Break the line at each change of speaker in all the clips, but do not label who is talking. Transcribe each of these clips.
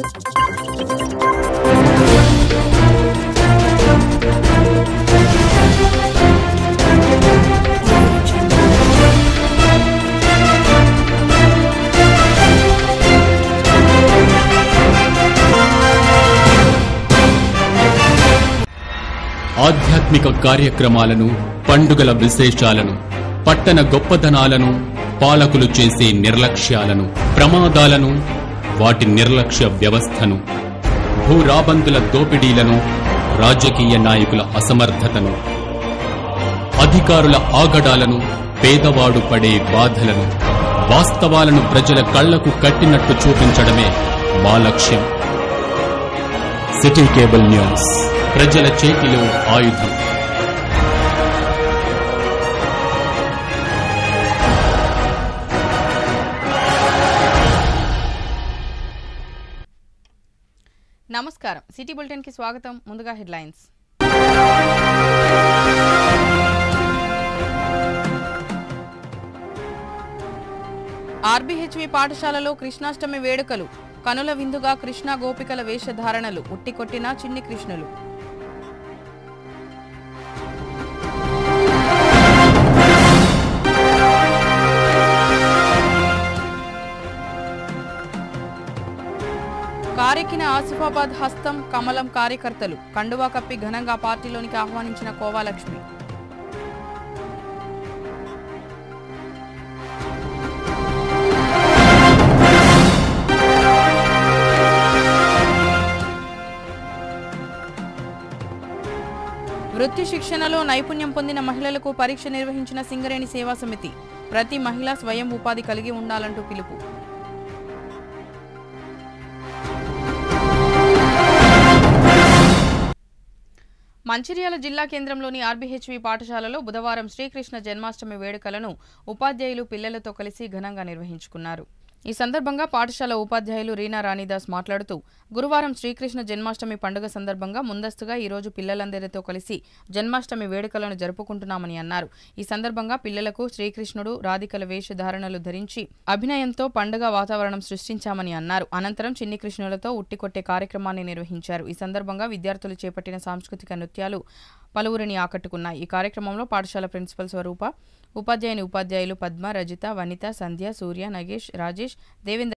ఆధ్యాత్మిక కార్యక్రమాలను పండుగల విశేషాలను పట్టణ గొప్పదనాలను పాలకులు చేసే నిర్లక్ష్యాలను ప్రమాదాలను వాటి నిర్లక్ష్య వ్యవస్థను భూరాబందుల దోపిడీలను రాజకీయ నాయకుల అసమర్థతను అధికారుల ఆగడాలను పేదవాడు పడే బాధలను వాస్తవాలను ప్రజల కళ్లకు కట్టినట్టు చూపించడమే మా లక్ష్యం సిటీ కేబుల్ న్యూస్ ప్రజల చేతిలో ఆయుధం
నమస్కారం సిటీ బులెటిన్ కి స్వాగతం ముందుగా హెడ్లైన్స్ ఆర్బీహెచ్వి పాఠశాలలో కృష్ణాష్టమి వేడుకలు కనుల విందుగా కృష్ణా గోపికల వేషధారణలు ఉట్టికొట్టిన చిన్ని కృష్ణులు కారెక్కిన ఆసిఫాబాద్ హస్తం కమలం కార్యకర్తలు కండువా కప్పి ఘనంగా పార్టీలోనికి ఆహ్వానించిన కోవాలక్ష్మి వృత్తి శిక్షణలో నైపుణ్యం పొందిన మహిళలకు పరీక్ష నిర్వహించిన సింగరేణి సేవా సమితి ప్రతి మహిళ స్వయం ఉపాధి కలిగి ఉండాలంటూ పిలుపు మంచిర్యాల జిల్లా కేంద్రంలోని ఆర్బీహెచ్వి పాఠశాలలో బుధవారం శ్రీకృష్ణ జన్మాష్టమి వేడుకలను ఉపాధ్యాయులు పిల్లలతో కలిసి ఘనంగా నిర్వహించుకున్నారు ఈ సందర్భంగా పాఠశాల ఉపాధ్యాయులు రీనా రాణిదాస్ మాట్లాడుతూ గురువారం శ్రీకృష్ణ జన్మాష్టమి పండుగ సందర్భంగా ముందస్తుగా ఈ రోజు పిల్లలందరితో కలిసి జన్మాష్టమి వేడుకలను జరుపుకుంటున్నామని అన్నారు ఈ సందర్భంగా పిల్లలకు శ్రీకృష్ణుడు రాధికల వేషధారణలు ధరించి అభినయంతో పండుగ వాతావరణం సృష్టించామని అన్నారు అనంతరం చిన్ని కృష్ణులతో ఉట్టికొట్టే కార్యక్రమాన్ని నిర్వహించారు ఈ సందర్భంగా విద్యార్థులు చేపట్టిన సాంస్కృతిక నృత్యాలు పలువురిని ఆకట్టుకున్నాయి ఈ కార్యక్రమంలో పాఠశాల ప్రిన్సిపల్ స్వరూప ఉపాధ్యాయుని ఉపాధ్యాయులు Padma Rajitha Vanitha Sandhya Surya Nagesh Rajesh Devendra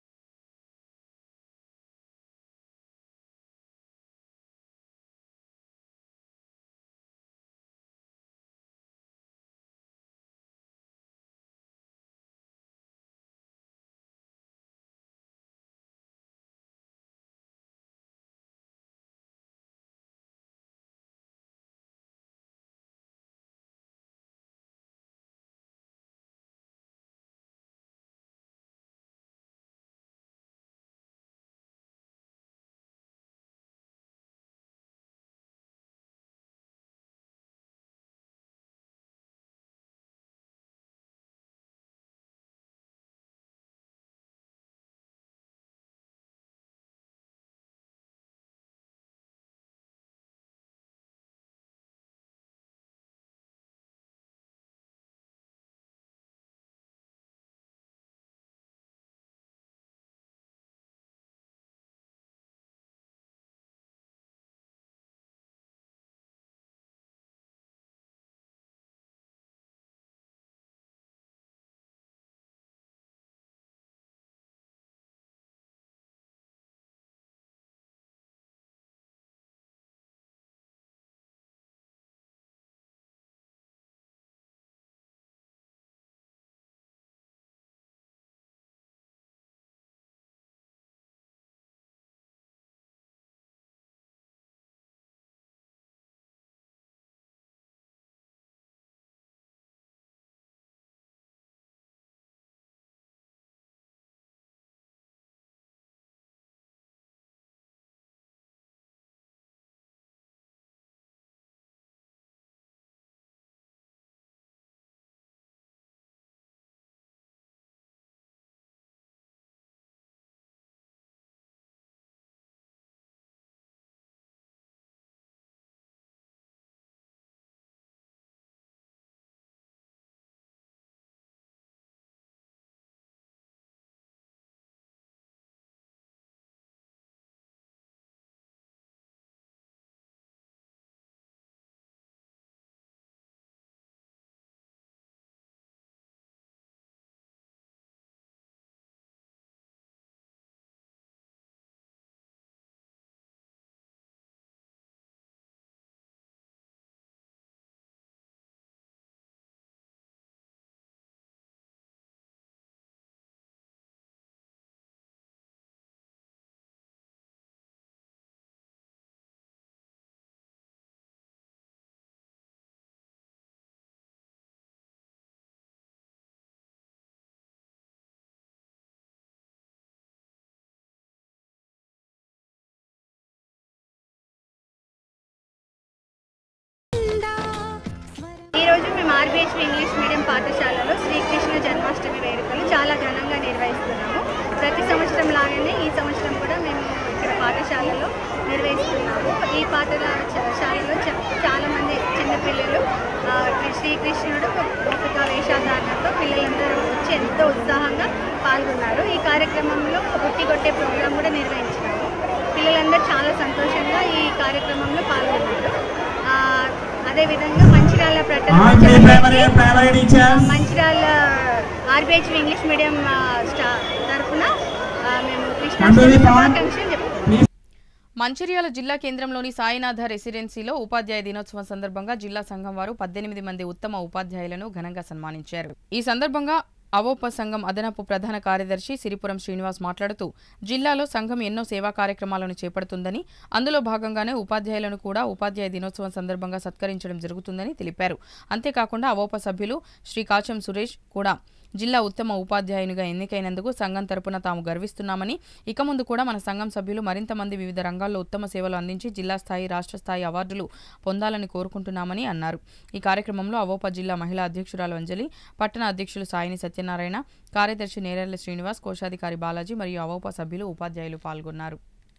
RBHV English medium పాఠశాలలో శ్రీకృష్ణ జన్మాష్టమి వేడుకలు చాలా ఘనంగా నిర్వహిస్తున్నాము ప్రతి సంవత్సరం లాగానే ఈ సంవత్సరం కూడా మేము ఇక్కడ పాఠశాలలో నిర్వహిస్తున్నాము ఈ పాఠశాలలో చ- చాలామంది చిన్నపిల్లలు ఆ, శ్రీకృష్ణుడు గోపిక వేషధారణతో పిల్లలందరూ వచ్చి ఎంతో ఉత్సాహంగా పాల్గొన్నారు ఈ కార్యక్రమంలో గుట్టి కొట్టే ప్రోగ్రాం కూడా నిర్వహించినాము పిల్లలందరూ చాలా సంతోషంగా ఈ కార్యక్రమంలో పాల్గొన్నారు ఆ, అదేవిధంగా మంచిర్యాల ప్రకటన
All the primary and primary teachers.
Mancherial RBH English medium ఆ, స్టా తరఫున ఆ, మేము
Come to
Krishnashtami
the point.
శుభాకాంక్షలు చెప్తున్నాం
మంచిర్యాల జిల్లా కేంద్రంలోని సాయినాథ రెసిడెన్సీలో ఉపాధ్యాయ దినోత్సవం సందర్భంగా జిల్లా సంఘం వారు పద్దెనిమిది మంది ఉత్తమ ఉపాధ్యాయులను ఘనంగా సన్మానించారు ఈ సందర్భంగా అవోప సంఘం అదనపు ప్రధాన కార్యదర్శి సిరిపురం శ్రీనివాస్ మాట్లాడుతూ జిల్లాలో సంఘం ఎన్నో సేవా కార్యక్రమాలను చేపడుతుందని అందులో భాగంగానే ఉపాధ్యాయులను కూడా ఉపాధ్యాయ దినోత్సవం సందర్భంగా సత్కరించడం జరుగుతుందని తెలిపారు అంతేకాకుండా అవోప సభ్యులు శ్రీ కాచం సురేష్ కూడా జిల్లా ఉత్తమ ఉపాధ్యాయునిగా ఎన్నికైనందుకు సంఘం తరపున తాము గర్విస్తున్నామని ఇక ముందు కూడా మన సంఘం సభ్యులు మరింత మంది వివిధ రంగాల్లో ఉత్తమ సేవలు అందించి జిల్లా స్థాయి రాష్ట్ర స్థాయి అవార్డులు పొందాలని కోరుకుంటున్నామని అన్నారు ఈ కార్యక్రమంలో అవోప జిల్లా మహిళా అధ్యక్షురాలు అంజలి పట్టణ అధ్యక్షులు సాయిని సత్యనారాయణ కార్యదర్శి నేరెళ్ల శ్రీనివాస్ కోశాధికారి బాలాజీ మరియు అవోప సభ్యులు ఉపాధ్యాయులు పాల్గొన్నారు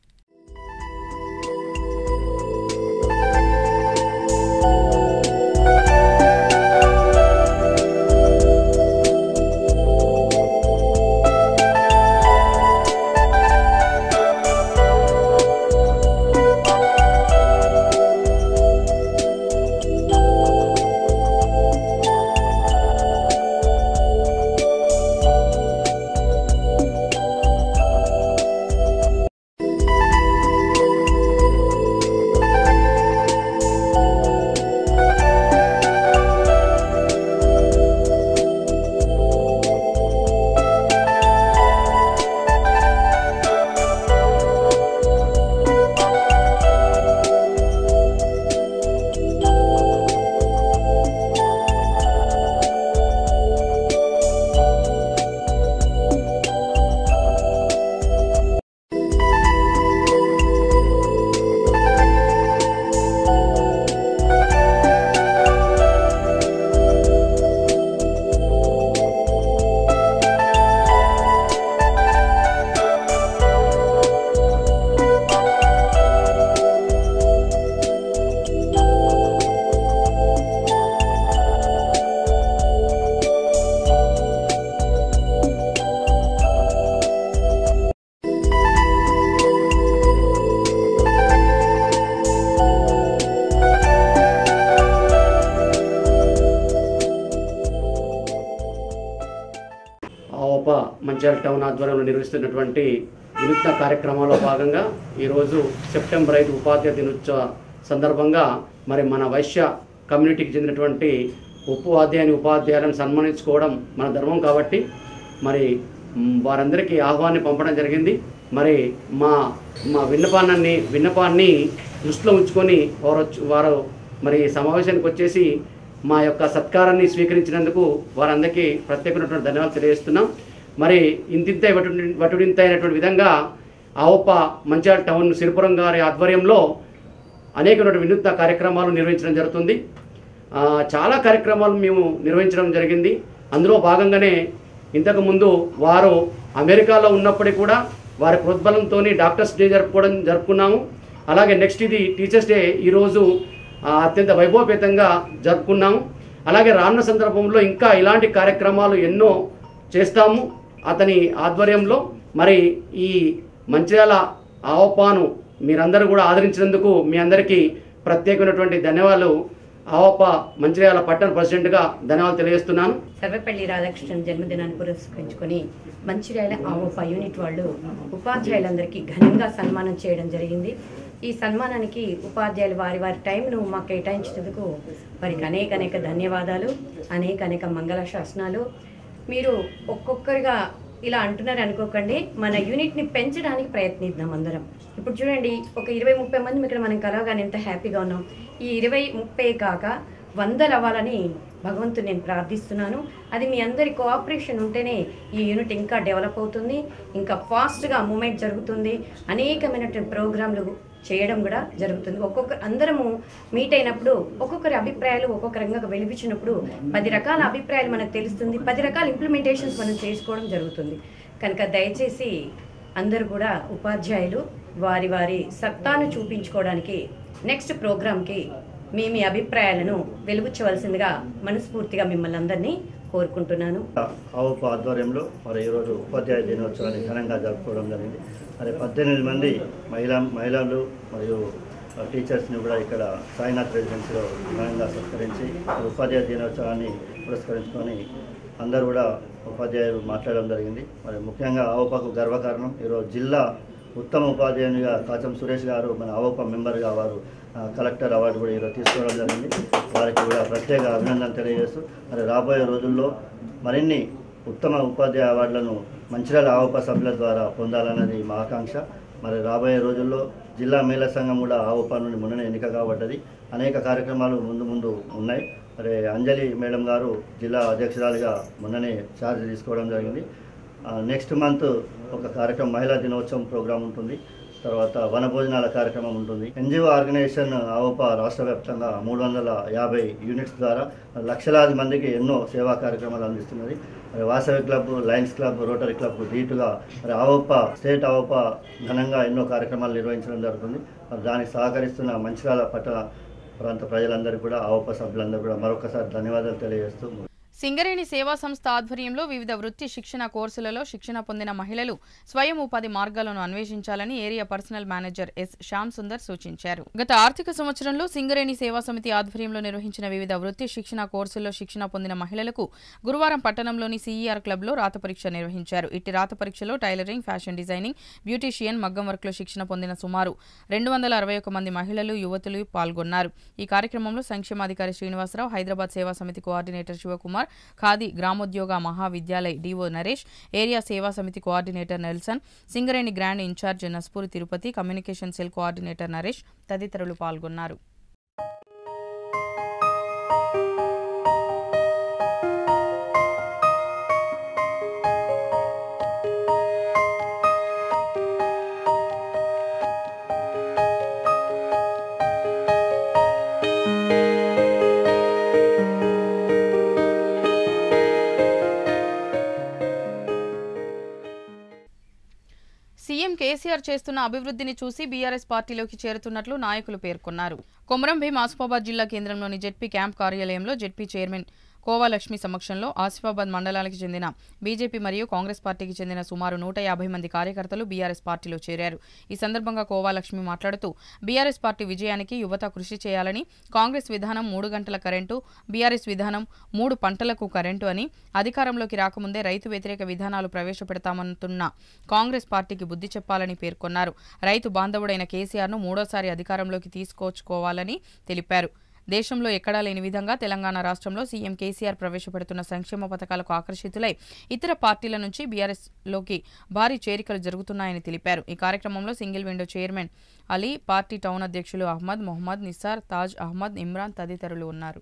ఆవప మంచిర్యాల టౌన్ ఆధ్వర్యంలో నిర్వహిస్తున్నటువంటి వినూత్న కార్యక్రమంలో భాగంగా ఈరోజు సెప్టెంబర్ ఐదు ఉపాధ్యాయ దినోత్సవ సందర్భంగా మరి మన వైశ్య కమ్యూనిటీకి చెందినటువంటి ఉపాధ్యాయుని ఉపాధ్యాయులను సన్మానించుకోవడం మన ధర్మం కాబట్టి మరి మ్, వారందరికీ ఆహ్వాన్ని పంపడం జరిగింది మరి మా మా విన్నపాన్ని విన్నపాన్ని దృష్టిలో ఉంచుకొని వారు వచ్చి- వారు మరి ఈ సమావేశానికి వచ్చేసి మా యొక్క సత్కారాన్ని స్వీకరించినందుకు వారందరికీ ప్రత్యేకమైనటువంటి ధన్యవాదాలు తెలియజేస్తున్నాం మరి ఇంతింత వటుడి వటుడింత అయినటువంటి విధంగా ఆవప్ప మంచిర్యాల టౌన్ సిరిపురం గారి ఆధ్వర్యంలో అనేకమైనటువంటి వినూత్న కార్యక్రమాలు నిర్వహించడం జరుగుతుంది ఆ, చాలా కార్యక్రమాలు మేము నిర్వహించడం జరిగింది అందులో భాగంగానే ఇంతకుముందు వారు అమెరికాలో ఉన్నప్పటికీ కూడా వారి ప్రోద్బలంతో డాక్టర్స్ డే జరుపుకోవడం జరుపుకున్నాము అలాగే నెక్స్ట్ ఇది టీచర్స్ డే ఈరోజు ఆ, అత్యంత వైభవపేతంగా జరుపుకున్నాము అలాగే రానున్న సందర్భంలో ఇంకా ఇలాంటి కార్యక్రమాలు ఎన్నో చేస్తాము అతని ఆధ్వర్యంలో మరి ఈ మంచిర్యాల ఆవపాను మీరందరూ కూడా ఆదరించినందుకు మీ అందరికీ ప్రత్యేకమైనటువంటి ధన్యవాదాలు ఆవప మంచిర్యాల పట్టణ ప్రెసిడెంట్గా ధన్యవాదాలు తెలియజేస్తున్నాను
సర్వపల్లి రాధాకృష్ణన్ జన్మదినాన్ని పురస్కరించుకొని మంచిర్యాల ఆవోప యూనిట్ వాళ్ళు ఉపాధ్యాయులందరికీ ఘనంగా సన్మానం చేయడం జరిగింది ఈ సన్మానానికి ఉపాధ్యాయులు వారి వారి టైంను మాకు కేటాయించినందుకు వారికి అనేక అనేక ధన్యవాదాలు అనేక అనేక మంగళ శాసనాలు మీరు ఒక్కొక్కరిగా ఇలా అంటున్నారు అనుకోకండి మన యూనిట్ని పెంచడానికి ప్రయత్నిద్దాం అందరం ఇప్పుడు చూడండి ఒక ఇరవై ముప్పై మంది ఇక్కడ మనం కలవగానే ఎంత హ్యాపీగా ఉన్నాం ఈ ఇరవై ముప్పై కాక వందలు అవ్వాలని భగవంతుని నేను ప్రార్థిస్తున్నాను అది మీ అందరి కోఆపరేషన్ ఉంటేనే ఈ యూనిట్ ఇంకా డెవలప్ అవుతుంది ఇంకా ఫాస్ట్గా మూమెంట్ జరుగుతుంది అనేకమైనటువంటి ప్రోగ్రాంలు చేయడం కూడా జరుగుతుంది ఒక్కొక్క అందరము మీట్ అయినప్పుడు ఒక్కొక్కరి అభిప్రాయాలు ఒక్కొక్క రంగా వెలిపించినప్పుడు పది రకాల అభిప్రాయాలు మనకు తెలుస్తుంది పది రకాల ఇంప్లిమెంటేషన్స్ మనం చేసుకోవడం జరుగుతుంది కనుక దయచేసి అందరూ కూడా ఉపాధ్యాయులు వారి వారి సత్తాను చూపించుకోవడానికి నెక్స్ట్ ప్రోగ్రామ్కి మీ మీ అభిప్రాయాలను వెలుగుచ్చవలసిందిగా మనస్ఫూర్తిగా మిమ్మల్ని అందరినీ కోరుకుంటున్నాను
ఆవుప ఆధ్వర్యంలో మరి ఈరోజు ఉపాధ్యాయ దినోత్సవాన్ని ఘనంగా జరుపుకోవడం జరిగింది మరి పద్దెనిమిది మంది మహిళా మహిళలు మరియు టీచర్స్ని కూడా ఇక్కడ సాయినాథ్ రెసిడెన్సీలో ఘనంగా సత్కరించి మరి ఉపాధ్యాయ దినోత్సవాన్ని పురస్కరించుకొని అందరూ కూడా ఉపాధ్యాయులు మాట్లాడడం జరిగింది మరి ముఖ్యంగా ఆవుపకు గర్వకారణం ఈరోజు జిల్లా ఉత్తమ ఉపాధ్యాయునిగా కాచం సురేష్ గారు మన ఆవోప మెంబర్గా వారు ఆ, కలెక్టర్ అవార్డు కూడా ఈరోజు తీసుకోవడం జరిగింది వారికి కూడా ప్రత్యేక అభినందన తెలియజేస్తూ మరి రాబోయే రోజుల్లో మరిన్ని ఉత్తమ ఉపాధ్యాయ అవార్డులను మంచిర్యాల ఆవోప సభ్యుల ద్వారా పొందాలన్నది మా ఆకాంక్ష మరి రాబోయే రోజుల్లో జిల్లా మేళ సంఘం కూడా ఆవోప నుండి మొన్ననే ఎన్నిక కాబడ్డది అనేక కార్యక్రమాలు ముందు ముందు ఉన్నాయి మరి అంజలి మేడం గారు జిల్లా అధ్యక్షురాలిగా మొన్ననే ఛార్జ్ తీసుకోవడం జరిగింది నెక్స్ట్ మంత్ ఒక కార్యక్రమం మహిళా దినోత్సవం ప్రోగ్రాం ఉంటుంది తర్వాత వనభోజనాల కార్యక్రమం ఉంటుంది ఎన్జిఓ ఆర్గనైజేషన్ ఆవప రాష్ట్ర వ్యాప్తంగా మూడు వందల యాభై యూనిట్స్ ద్వారా లక్షలాది మందికి ఎన్నో సేవా కార్యక్రమాలు అందిస్తున్నది మరి Vasavi club Lions club Rotary club ధీటుగా మరి ఆవప స్టేట్ ఆవప ఘనంగా ఎన్నో కార్యక్రమాలు నిర్వహించడం జరుగుతుంది మరి దానికి సహకరిస్తున్న మంచిర్యాల పట్టణ ప్రాంత ప్రజలందరికీ కూడా ఆవప సభ్యులందరూ కూడా మరొకసారి ధన్యవాదాలు తెలియజేస్తూ
సింగరేణి సేవా సంస్థ ఆధ్వర్యంలో వివిధ వృత్తి శిక్షణ కోర్సులలో శిక్షణ పొందిన మహిళలు స్వయం ఉపాధి మార్గాలను అన్వేషించాలని area personnel manager S Shyam Sundar సూచించారు గత ఆర్థిక సంవత్సరంలో సింగరేణి సేవా సమితి ఆధ్వర్యంలో నిర్వహించిన వివిధ వృత్తి శిక్షణ కోర్సుల్లో శిక్షణ పొందిన మహిళలకు గురువారం పట్టణంలోని సీఈఆర్ క్లబ్లో రాత పరీక్ష నిర్వహించారు ఇట్టి రాత పరీక్షలో టైలరింగ్ ఫ్యాషన్ డిజైనింగ్ బ్యూటీషియన్ మగ్గం వర్క్లో శిక్షణ పొందిన సుమారు రెండు వందల అరవై ఒక మంది మహిళలు యువతులు పాల్గొన్నారు ఈ కార్యక్రమంలో సంక్షేమాధికారి Srinivasarao Hyderabad Seva Samithi coordinator Shivakumar Khadi Gramodyog Mahavidyalay DO Naresh area Seva Samithi coordinator Nelson Singareni ground incharge Naspuri Tirupati communication cell coordinator Naresh తదితరులు పాల్గొన్నారు సీఎం కేసీఆర్ చేస్తున్న అభివృద్ధిని చూసి బీఆర్ఎస్ పార్టీలోకి చేరుతున్నట్లు నాయకులు పేర్కొన్నారు కొమరం భీం ఆసిఫాబాద్ జిల్లా కేంద్రంలోని జెడ్పీ క్యాంప్ కార్యాలయంలో జెడ్పీ చైర్మన్ కోవాలక్ష్మి సమక్షంలో ఆసిఫాబాద్ మండలానికి చెందిన బీజేపీ మరియు కాంగ్రెస్ పార్టీకి చెందిన సుమారు నూట యాభై మంది కార్యకర్తలు బీఆర్ఎస్ పార్టీలో చేరారు ఈ సందర్భంగా కోవాలక్ష్మి మాట్లాడుతూ బీఆర్ఎస్ పార్టీ విజయానికి యువత కృషి చేయాలని కాంగ్రెస్ విధానం మూడు గంటల కరెంటు బీఆర్ఎస్ విధానం మూడు పంటలకు కరెంటు అని అధికారంలోకి రాకముందే రైతు వ్యతిరేక విధానాలు ప్రవేశపెడతామంటున్న కాంగ్రెస్ పార్టీకి బుద్ధి చెప్పాలని పేర్కొన్నారు రైతు బాంధవుడైన కేసీఆర్ను మూడోసారి అధికారంలోకి తీసుకొచ్చుకోవాలని తెలిపారు దేశంలో ఎక్కడా లేని విధంగా తెలంగాణ రాష్ట్రంలో సీఎం కేసీఆర్ ప్రవేశపెడుతున్న సంక్షేమ పథకాలకు ఆకర్షితులై ఇతర పార్టీల నుంచి బీఆర్ఎస్ లోకి భారీ చేరికలు జరుగుతున్నాయని తెలిపారు ఈ కార్యక్రమంలో single window chairman Ali party town అధ్యక్షులు అహ్మద్ మొహమ్మద్ నిసార్ తాజ్ అహ్మద్ ఇమ్రాన్ తదితరులు ఉన్నారు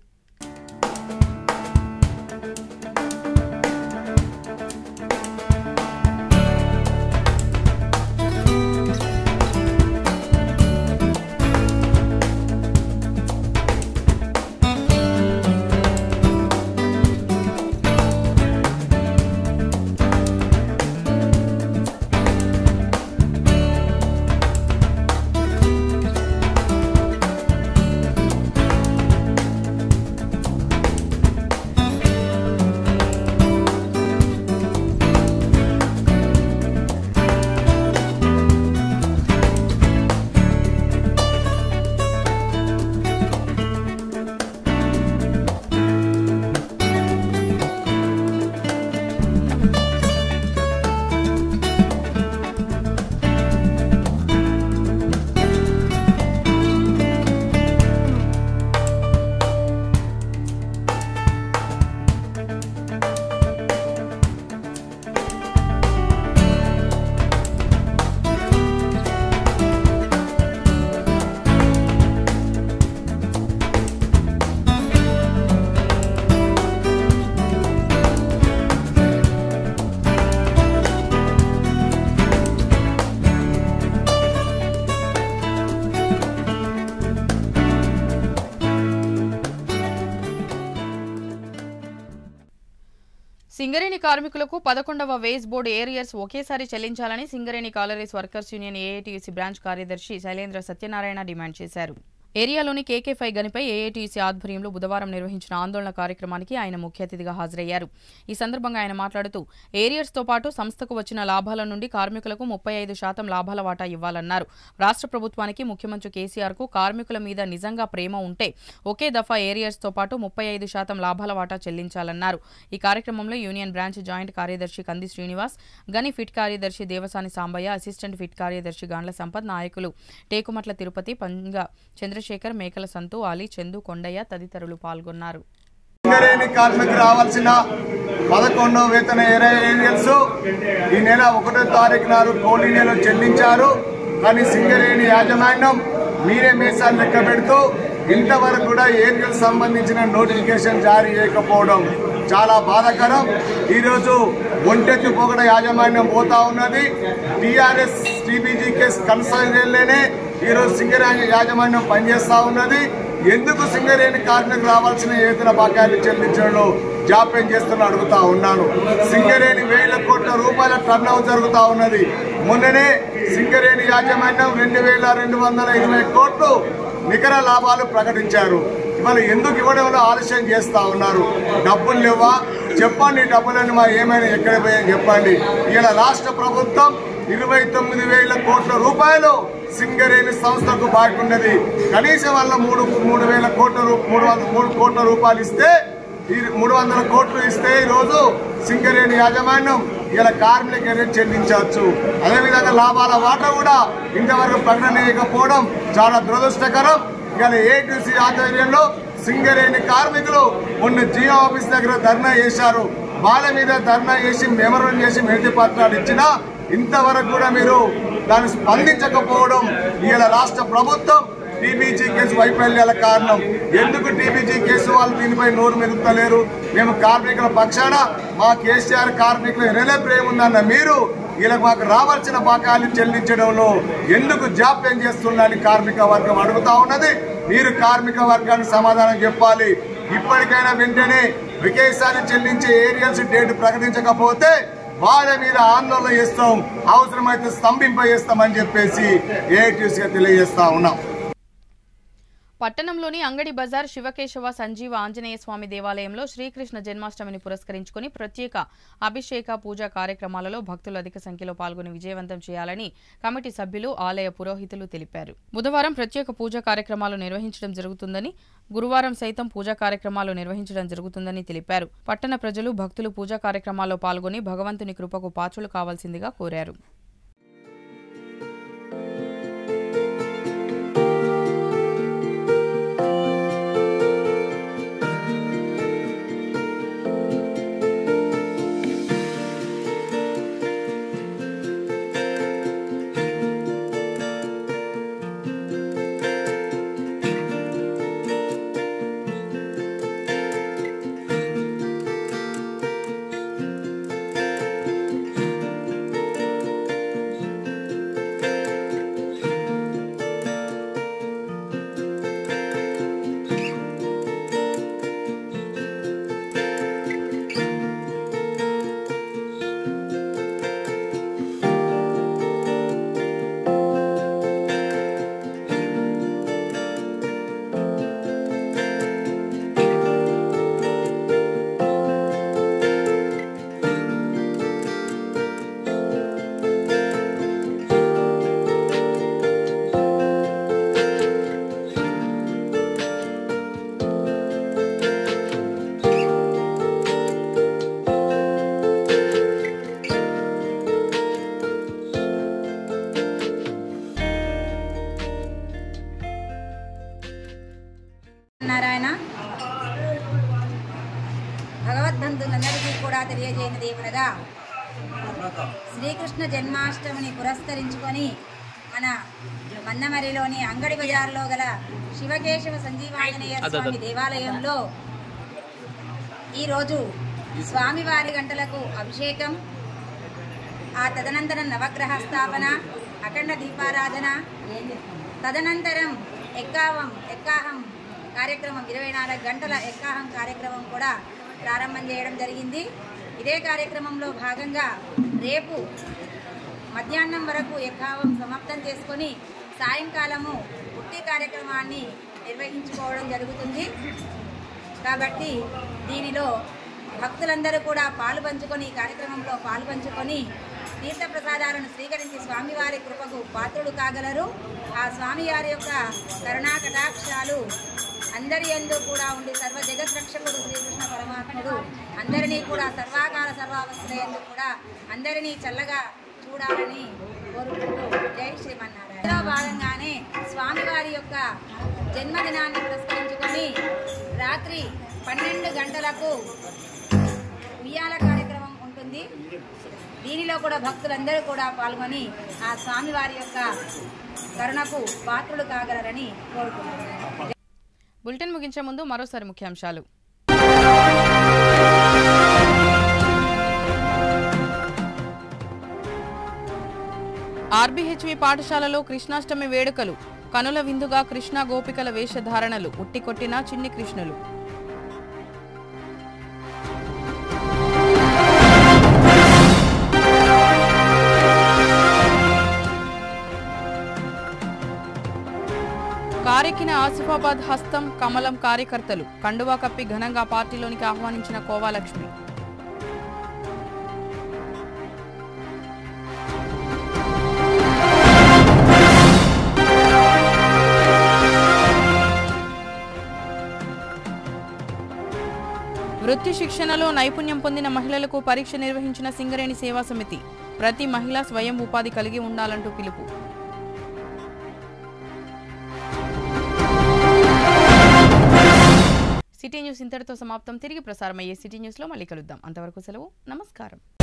సింగరేణి కార్మికులకు పదకొండవ వేజ్ బోర్డు ఏరియర్స్ ఒకేసారి చెల్లించాలని Singareni collieries workers union AITUC branch కార్యదర్శి శైలేంద్ర సత్యనారాయణ డిమాండ్ చేశారు ఏరియాలోని కేకే ఫైవ్ గనిపై ఏఐటీయూసీ ఆధ్వర్యంలో బుధవారం నిర్వహించిన ఆందోళన కార్యక్రమానికి ఆయన ముఖ్య అతిథిగా హాజరయ్యారు ఈ సందర్భంగా ఆయన మాట్లాడుతూ ఏరియర్స్తో పాటు సంస్థకు వచ్చిన లాభాల నుండి కార్మికులకు ముప్పై ఐదు శాతం లాభాల వాటా ఇవ్వాలన్నారు రాష్ట్ర ప్రభుత్వానికి ముఖ్యమంత్రి కేసీఆర్కు కార్మికుల మీద నిజంగా ప్రేమ ఉంటే ఒకే దఫా ఏరియర్స్తో పాటు ముప్పై ఐదు శాతం లాభాల వాటా చెల్లించాలన్నారు ఈ కార్యక్రమంలో యూనియన్ బ్రాంచ్ జాయింట్ కార్యదర్శి కంది శ్రీనివాస్ గని ఫిట్ కార్యదర్శి దేవసాని సాంబయ్య అసిస్టెంట్ ఫిట్ కార్యదర్శి గాండ్ల సంపత్ నాయకులు టేకుమట్ల తిరుపతి పంగ చంద్రశేఖర్ మేకల సంతు అలీ చందు కొండయ్య తదితరులు పాల్గొన్నారు
సింగరేణి కార్మికులు రావాల్సిన పదకొండవ వేతన ఏరియల్స్ ఈ నెల ఒకటో తారీఖు నాడు కోలినేలో చెల్లించారు కానీ సింగరేణి యాజమాన్యం మీరే మీసాలు లెక్క పెడుతూ ఇంతవరకు కూడా ఏరియల్ సంబంధించిన నోటిఫికేషన్ జారీ చేయకపోవడం చాలా బాధాకరం ఈరోజు ఒంటెత్తి పొగడ యాజమాన్యం పోతా ఉన్నది టీఆర్ఎస్ టీబీజీ కేసు కన్సల్టేనే ఈరోజు సింగరేణి యాజమాన్యం పనిచేస్తా ఉన్నది ఎందుకు సింగరేణి కార్మికులు రావాల్సిన వేతన బకాయిలు చెల్లించడంలో జాప్యం చేస్తున్న అడుగుతా ఉన్నాను సింగరేణి వేల కోట్ల రూపాయల టర్న్ జరుగుతా ఉన్నది మొన్ననే సింగరేణి యాజమాన్యం రెండు వేల రెండు వందల ఇరవై కోట్లు నికర లాభాలు ప్రకటించారు ఇవాళ ఎందుకు ఇవ్వడంలో ఆలస్యం చేస్తా ఉన్నారు డబ్బులు లేవా చెప్పండి డబ్బులని మా ఏమైనా ఎక్కడ పోయాయని చెప్పండి ఇలా రాష్ట్ర ప్రభుత్వం ఇరవై తొమ్మిది వేల కోట్ల రూపాయలు సింగరేణి సంస్థకు బాకీ ఉన్నది కనీసం వల్ల మూడు మూడు వేల కోట్ల రూ- మూడు వందల మూడు కోట్ల రూపాయలు ఇస్తే ఈ మూడు వందల కోట్లు ఇస్తే ఈ రోజు సింగరేణి యాజమాన్యం ఇలా కార్మికులకి చెల్లించవచ్చు అదేవిధంగా లాభాల వాటా కూడా ఇంతవరకు ప్రకటన చేయకపోవడం చాలా దురదృష్టకరం ఇవాళ ఏటీసీ ఆధ్వర్యంలో సింగరేణి కార్మికులు మొన్న జియో ఆఫీస్ దగ్గర ధర్నా చేశారు వాళ్ళ మీద ధర్నా చేసి మెమరం చేసి మెడిటి పత్రాలు ఇచ్చినా ఇంతవరకు కూడా మీరు దాన్ని స్పందించకపోవడం ఇవాళ రాష్ట్ర ప్రభుత్వం టీబీజీ కేసు వైఫల్యాల కారణం ఎందుకు టీబీజీ కేసు వాళ్ళు దీనిపై నోరు మెదుపుతలేరు మేము కార్మికుల పక్షాన మా కేసీఆర్ కార్మికులు ఎనలే ప్రేమ ఉందన్న మీరు వీళ్ళకి మాకు రావాల్సిన బకాయిలు చెల్లించడంలో ఎందుకు జాప్యం చేస్తుందని కార్మిక వర్గం అడుగుతా ఉన్నది మీరు కార్మిక వర్గానికి సమాధానం చెప్పాలి ఇప్పటికైనా వెంటనే ఒకేసారి చెల్లించే ఏరియాస్ డేట్ ప్రకటించకపోతే వాళ్ళ మీద ఆందోళన చేస్తాం అవసరమైతే స్తంభింప చేస్తామని చెప్పేసి ఏఐటీసీగా తెలియజేస్తా ఉన్నాం
పట్టణంలోని అంగడి బజార్ శివకేశవ సంజీవ ఆంజనేయ స్వామి దేవాలయంలో శ్రీకృష్ణ జన్మాష్టమిని పురస్కరించుకుని ప్రత్యేక అభిషేక పూజా కార్యక్రమాలలో భక్తులు అధిక సంఖ్యలో పాల్గొని విజయవంతం చేయాలని కమిటీ సభ్యులు ఆలయ పురోహితులు తెలిపారు బుధవారం ప్రత్యేక పూజా కార్యక్రమాలు నిర్వహించడం జరుగుతుందని గురువారం సైతం పూజా కార్యక్రమాలు నిర్వహించడం జరుగుతుందని తెలిపారు పట్టణ ప్రజలు భక్తులు పూజా కార్యక్రమాల్లో పాల్గొని భగవంతుని కృపకు పాత్రలు కావాల్సిందిగా కోరారు
నారాయణ భగవద్బంధులందరికీ కూడా తెలియజేయనిది ఏమనగా శ్రీకృష్ణ జన్మాష్టమిని పురస్కరించుకొని మన మన్నమరిలోని అంగడి బజార్లో గల శివకేశవ సంజీవాంజనేయ స్వామి దేవాలయంలో ఈరోజు స్వామివారి గంటలకు అభిషేకం ఆ తదనంతరం నవగ్రహ స్థాపన అఖండ దీపారాధన తదనంతరం ఎక్కావం ఎక్కాహం కార్యక్రమం ఇరవై నాలుగు గంటల ఎక్కాహం కార్యక్రమం కూడా ప్రారంభం చేయడం జరిగింది ఇదే కార్యక్రమంలో భాగంగా రేపు మధ్యాహ్నం వరకు యథావం సమాప్తం చేసుకొని సాయంకాలము పుట్టి కార్యక్రమాన్ని నిర్వహించుకోవడం జరుగుతుంది కాబట్టి దీనిలో భక్తులందరూ కూడా పాలు పంచుకొని ఈ కార్యక్రమంలో పాలు పంచుకొని తీర్థప్రసాదాలను స్వీకరించి స్వామివారి కృపకు పాత్రుడు కాగలరు ఆ స్వామివారి యొక్క కరుణా కటాక్షాలు అందరి ఎందు కూడా ఉండి సర్వ జగద్రక్షకుడు శ్రీకృష్ణ పరమాత్ముడు అందరినీ కూడా సర్వాకాల సర్వావస్థల ఎందు కూడా అందరినీ చల్లగా చూడాలని కోరుకుంటూ జై శ్రీమన్నారాయణ ఇందులో భాగంగానే స్వామివారి యొక్క జన్మదినాన్ని పురస్కరించుకొని రాత్రి పన్నెండు గంటలకు ఉయ్యాల కార్యక్రమం ఉంటుంది దీనిలో కూడా భక్తులందరూ కూడా పాల్గొని ఆ స్వామివారి యొక్క కరుణకు పాత్రులు కాగలరని కోరుకుంటున్నాను
బులెటిన్ ముగించే ముందు మరోసారి ముఖ్యాంశాలు ఆర్బీహెచ్వి పాఠశాలలో కృష్ణాష్టమి వేడుకలు కనుల విందుగా కృష్ణ గోపికల వేషధారణలు ఉట్టికొట్టిన చిన్ని కృష్ణులు కారెక్కిన ఆసిఫాబాద్ హస్తం కమలం కార్యకర్తలు కండువా కప్పి ఘనంగా పార్టీలోనికి ఆహ్వానించిన కోవాలక్ష్మి వృత్తి శిక్షణలో నైపుణ్యం పొందిన మహిళలకు పరీక్ష నిర్వహించిన సింగరేణి సేవా సమితి ప్రతి మహిళ స్వయం ఉపాధి కలిగి ఉండాలంటూ పిలుపు సిటీ న్యూస్ ఇంతటితో సమాప్తం తిరిగి ప్రసారమయ్యే సిటీ న్యూస్లో మళ్ళీ కలుద్దాం అంతవరకు సెలవు నమస్కారం